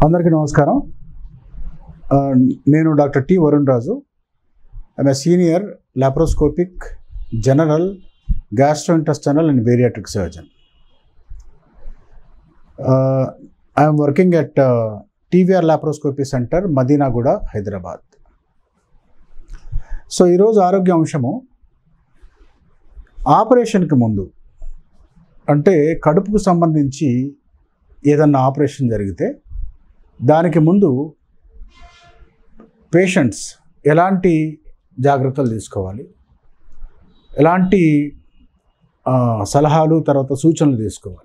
అందరికీ నమస్కారం ఆ, నేను doctor T Varun Raju I'm senior laparoscopic general gastrointestinal and bariatric surgeon I'm working at TVR laparoscopy centre Madinaguda Hyderabad so ఈరోజు ఆరోగ్య అంశము ఆపరేషన్కి ముందు అంటే కడుపుకు సంబంధించి ఏదన్నా ఆపరేషన్ జరిగితే దానికి ముందు పేషెంట్స్ ఎలాంటి జాగ్రత్తలు తీసుకోవాలి ఎలాంటి ఆ, సలహాలు తర్వాత సూచనలు తీసుకోవాలి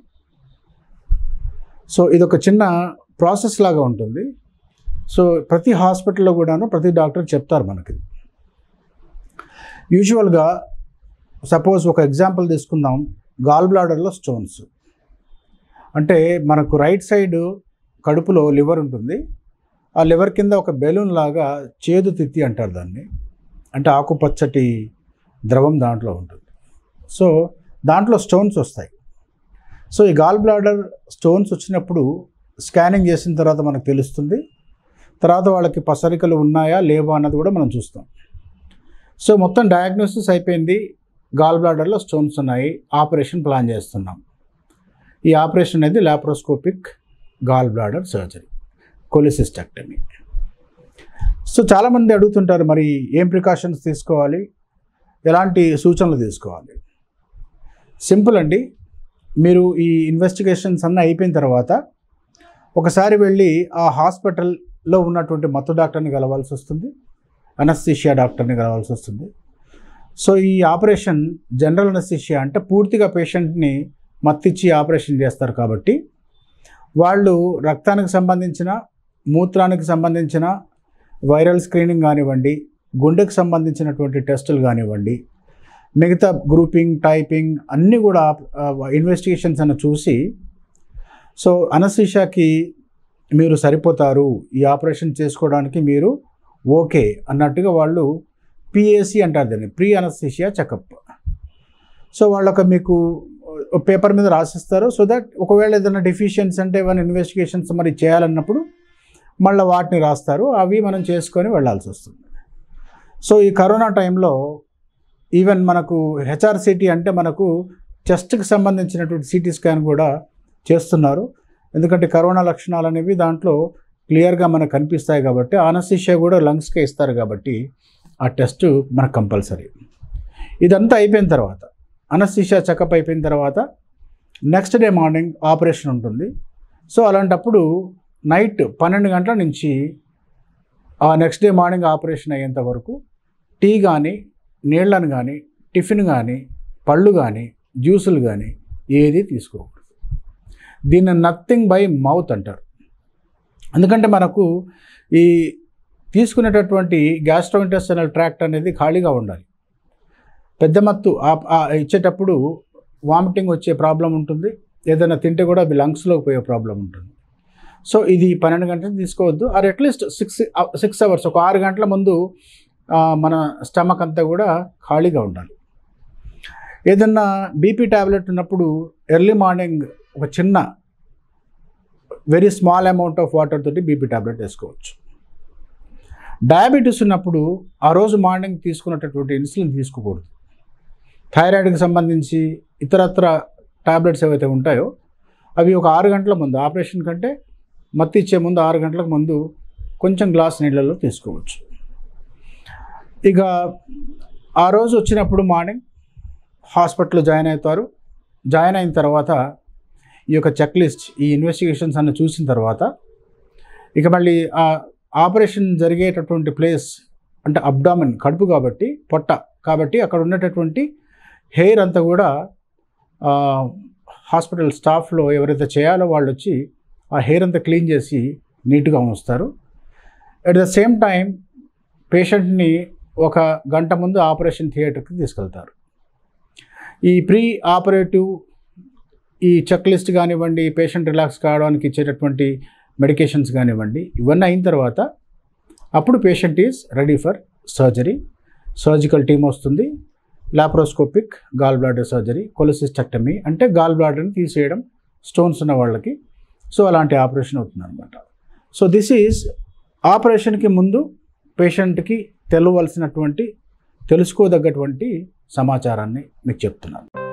సో ఇదొక చిన్న ప్రాసెస్ లాగా ఉంటుంది సో ప్రతి హాస్పిటల్లో కూడాను ప్రతి డాక్టర్ చెప్తారు మనకి యూజువల్గా సపోజ్ ఒక ఎగ్జాంపుల్ తీసుకుందాం గాల్ బ్లాడర్లో స్టోన్స్ అంటే మనకు రైట్ సైడ్ కడుపులో లివర్ ఉంటుంది ఆ లివర్ కింద ఒక బెలూన్ లాగా చేదు తిత్తి అంటారు దాన్ని అంటే ఆకుపచ్చటి ద్రవం దాంట్లో ఉంటుంది సో దాంట్లో స్టోన్స్ వస్తాయి సో ఈ గాల్ బ్లాడర్ స్టోన్స్ వచ్చినప్పుడు స్కానింగ్ చేసిన తర్వాత మనకు తెలుస్తుంది తర్వాత వాళ్ళకి పసరికలు ఉన్నాయా లేవా అన్నది కూడా మనం చూస్తాం సో మొత్తం డయాగ్నోసిస్ అయిపోయింది గాల్ బ్లాడర్లో స్టోన్స్ ఉన్నాయి ఆపరేషన్ ప్లాన్ చేస్తున్నాం ఈ ఆపరేషన్ అనేది laparoscopic gall bladder surgery cholecystectomy so చాలామంది అడుగుతుంటారు మరి ఏం ప్రికాషన్స్ తీసుకోవాలి ఎలాంటి సూచనలు తీసుకోవాలి సింపుల్ అండి మీరు ఈ ఇన్వెస్టిగేషన్స్ అన్నీ అయిపోయిన తర్వాత ఒకసారి వెళ్ళి ఆ హాస్పిటల్లో ఉన్నటువంటి మత్తు డాక్టర్ని కలవాల్సి వస్తుంది అనస్థిషియా డాక్టర్ని కలవాల్సి వస్తుంది సో ఈ ఆపరేషన్ జనరల్ అనస్థిషియా అంటే పూర్తిగా పేషెంట్ని మత్తిచ్చి ఆపరేషన్ చేస్తారు కాబట్టి వాళ్ళు రక్తానికి సంబంధించిన మూత్రానికి సంబంధించిన వైరల్ స్క్రీనింగ్ కానివ్వండి గుండెకు సంబంధించినటువంటి టెస్టులు కానివ్వండి మిగతా గ్రూపింగ్ టైపింగ్ అన్నీ కూడా ఇన్వెస్టిగేషన్స్ అని చూసి సో అనసీషాకి మీరు సరిపోతారు ఈ ఆపరేషన్ చేసుకోవడానికి మీరు ఓకే అన్నట్టుగా వాళ్ళు పిఏసి అంటారు దాన్ని ప్రీ అనస్థీషియా చెకప్ సో వాళ్ళొక మీకు పేపర్ మీద రాసిస్తారు సో దట్ ఒకవేళ ఏదైనా డెఫిషియన్స్ అంటే ఏమైనా ఇన్వెస్టిగేషన్స్ మరి చేయాలన్నప్పుడు మళ్ళీ వాటిని రాస్తారు అవి మనం చేసుకొని వెళ్ళాల్సి వస్తుంది సో ఈ కరోనా టైంలో ఈవెన్ మనకు హెచ్ఆర్సిటీ అంటే మనకు చెస్ట్కి సంబంధించినటువంటి సిటీ స్కాన్ కూడా చేస్తున్నారు ఎందుకంటే కరోనా లక్షణాలు అనేవి దాంట్లో క్లియర్గా మనకు కనిపిస్తాయి కాబట్టి ఆనసిషియా కూడా లంగ్స్కే ఇస్తారు కాబట్టి ఆ టెస్ట్ మనకు కంపల్సరీ ఇదంతా అయిపోయిన తర్వాత అనస్థిషియా చెకప్ అయిపోయిన తర్వాత నెక్స్ట్ డే మార్నింగ్ ఆపరేషన్ ఉంటుంది సో అలాంటప్పుడు నైట్ పన్నెండు గంటల నుంచి ఆ నెక్స్ట్ డే మార్నింగ్ ఆపరేషన్ అయ్యేంత వరకు టీ కానీ నీళ్ళను కానీ టిఫిన్ కానీ పళ్ళు కానీ జ్యూసులు కానీ ఏది తీసుకోకూడదు దీన్ని నథింగ్ బై మౌత్ అంటారు ఎందుకంటే మనకు ఈ తీసుకునేటటువంటి గ్యాస్ట్రోఇంటెస్టనల్ ట్రాక్ట్ అనేది ఖాళీగా ఉండాలి పెద్ద మత్తు ఆ- ఆ ఇచ్చేటప్పుడు వామిటింగ్ వచ్చే ప్రాబ్లం ఉంటుంది ఏదైనా తింటే కూడా అవి లంగ్స్లోకి పోయే ప్రాబ్లం ఉంటుంది సో ఇది పన్నెండు గంటలు తీసుకోవద్దు or at least six six hours ఒక ఆరు గంటల ముందు ఆ, మన స్టమక్ అంతా కూడా ఖాళీగా ఉండాలి ఏదన్నా బీపీ ట్యాబ్లెట్ ఉన్నప్పుడు ఎర్లీ మార్నింగ్ ఒక చిన్న very small amount of water తోటి బీపీ ట్యాబ్లెట్ వేసుకోవచ్చు డయాబెటీస్ ఉన్నప్పుడు ఆ రోజు మార్నింగ్ తీసుకున్నటువంటి ఇన్సులిన్ తీసుకోకూడదు థైరాయిడ్కి సంబంధించి ఇతరత్ర ట్యాబ్లెట్స్ ఏవైతే ఉంటాయో అవి ఒక ఆరు గంటల ముందు ఆపరేషన్ కంటే మత్తి ఇచ్చే ముందు ఆరు గంటలకు ముందు కొంచెం గ్లాస్ నీళ్ళల్లో తీసుకోవచ్చు ఇక ఆ రోజు వచ్చినప్పుడు మార్నింగ్ హాస్పిటల్లో జాయిన్ అవుతారు జాయిన్ అయిన తర్వాత ఈ యొక్క చెక్ లిస్ట్ ఈ ఇన్వెస్టిగేషన్స్ అన్ని చూసిన తర్వాత ఇక మళ్ళీ ఆ ఆపరేషన్ జరిగేటటువంటి ప్లేస్ అంటే అబ్డామిన్ కడుపు కాబట్టి పొట్ట కాబట్టి అక్కడ ఉన్నటటువంటి హెయిర్ అంతా కూడా ఆ, హాస్పిటల్ స్టాఫ్లో ఎవరైతే చేయాలో వాళ్ళు వచ్చి ఆ హెయిర్ అంతా క్లీన్ చేసి నీట్గా ఉంచుతారు అట్ ద సేమ్ టైం పేషెంట్ని ఒక గంట ముందు ఆపరేషన్ థియేటర్కి తీసుకెళ్తారు ఈ ప్రీ ఆపరేటివ్ ఈ చెక్ లిస్ట్ కానివ్వండి పేషెంట్ రిలాక్స్ కావడానికి ఇచ్చేటటువంటి మెడికేషన్స్ కానివ్వండి ఇవన్నీ అయిన తర్వాత అప్పుడు patient is ready for surgery surgical team వస్తుంది laparoscopic gall bladder surgery cholecystectomy అంటే గాల్ బ్లాడర్ని తీసేయడం స్టోన్స్ ఉన్న వాళ్ళకి సో అలాంటి ఆపరేషన్ అవుతుంది అనమాట సో దిస్ ఈజ్ ఆపరేషన్కి ముందు పేషెంట్కి తెలవలసినటువంటి తెలుసుకోదగ్గటువంటి సమాచారాన్ని మీకు చెప్తున్నాను